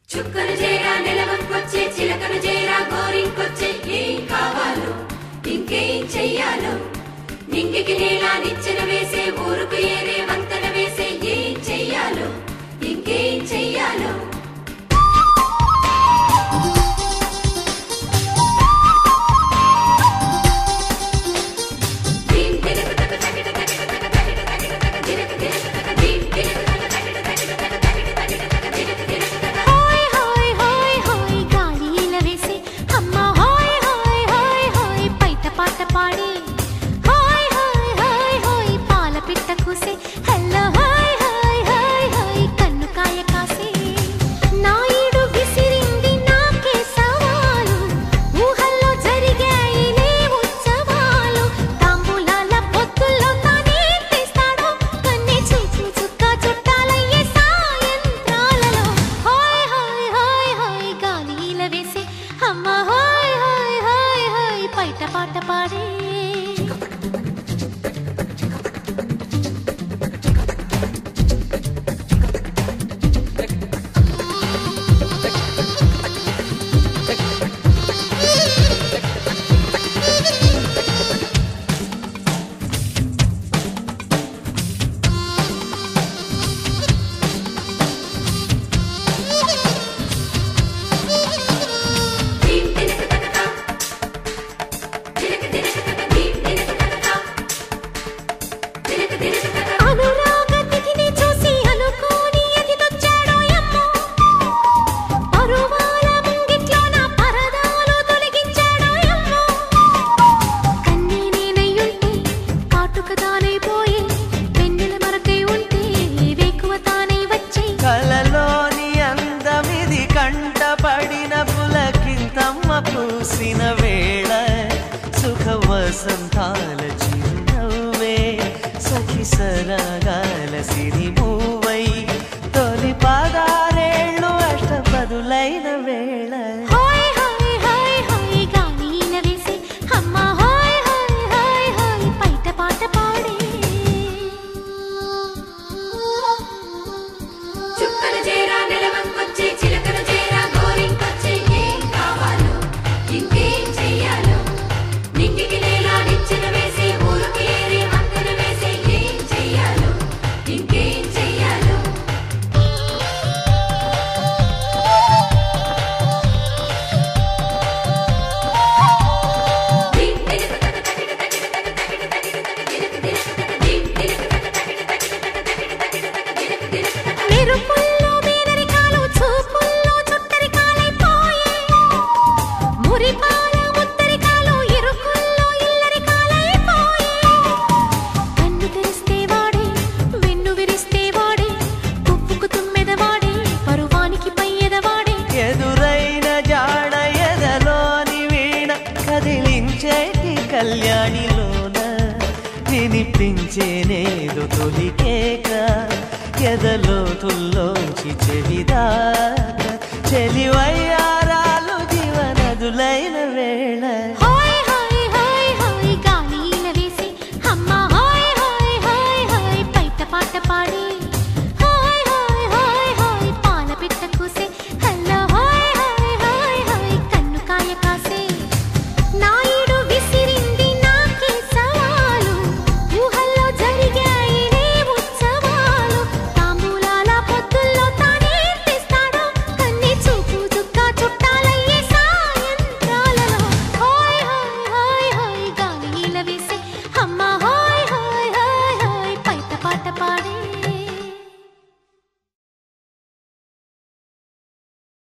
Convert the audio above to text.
చుక్కలు చేరా నెలవంకొచ్చే చిలకలు చేరా గోరింకొచ్చే ఏం కావాలో ఇంకేం చెయ్యాలో నింగికి నేల నిచ్చెన వేసే ఊరుకు ఏరే వంతన వేసే ఏం చెయ్యాలో ఇంకేం చెయ్యాలో దీం తినక తక తకిట తకిట తక తకిట తకిట తక దినక దినక తక దీం తినక తక తకిట తకిట తక తకిట తకిట తక దినక దినక తక హాయ్ హాయ్ హాయ్ హాయ్ గాలిల వేసి అమ్మ హాయ్ హాయ్ హాయ్ హాయ్ పైట పాట పాడి హాయ్ హాయ్ హాయ్ హాయ్ పాల పిట్ట కూసే హలో హాయ్ హాయ్ హాయ్ హాయ్ కన్ను కాయ కాసే నాయుడు విసిరింది నాకే సవాలు ఊహల్లో జరిగాయిలే ఉత్సవాలు తాంబూలాల పొత్తుల్లో తానే తెస్తాడు కన్నే చూచు చుక్క చుట్టాలయ్యే సాయంత్రాలలో హాయ్ హాయ్ హాయ్ హాయ్ గాలిల వేసి అమ్మ హాయ్ హాయ్ హాయ్ హాయ్ పైట పాట పాడే దీం తినక తక తా దినక దినక తక దీం తినక తక తా దినక దినక తక అనురాగ తిథిని చూసి అనుకోని ఎదిగొచ్చాడో యమ్మో పరువాల ముంగిట్లో నా పరదాలు తొలగించాడో యమ్మో కన్నీ నేనయ్యుంటే కాటుక తానైపోయి వెన్నెల మరకై ఉంటే వేకువ తానై వచ్చి కలలోని అందమిది కంటపడిన పులకింతమ్మ పూసిన వేళ సుఖ వసంతాల చిరునవ్వే సఖి సరగాల సిరిమూవై తొలి పాదారేళ్ళు అష్టపదులైన వేళ హాయ్ హాయ్ హాయ్ హాయ్ గాలిల వేసి అమ్మ హాయ్ హాయ్ హాయ్ హాయ్ పైట పాట పాడే చుక్కలు చేరా నెలవంకొచ్చే చిలకలు చేరా గోరింకొచ్చే ఏం కావాలో ఇంకేం చెయ్యాలో నింగికి నేల నిచ్చెన వేసే ఊరుకు ఏరే వంతెన వేసే ఏం చెయ్యాలో ఇంకేం చెయ్యాలో దీం తినక తక తకిట తకిట తక తకిట తకిట తక దినక దినక తక దీం తినక తక తకిట తకిట తక తకిట తకిట తక దినక దినక తక మెరుపుల్లో మేనరికాలు చూపుల్లో చుట్టరికాలైపోయే మురిపాల ముద్దరికాలు ఇరుకుల్లో ఇల్లరికాలైపోయే కన్ను తెరిస్తే వాడే వెన్ను విరిస్తే వాడే ఉప్పుకు తుమ్మెదవాడే పరువానికి పయ్యెదవాడే ఎదురైన జాడ ఎదలోని వీణ కదిలించేటి కళ్యాణిలోన వినిపించేనేదు తొలికేక ఎదలోతుల్లోంచి చెవిదాక చెలివయ్య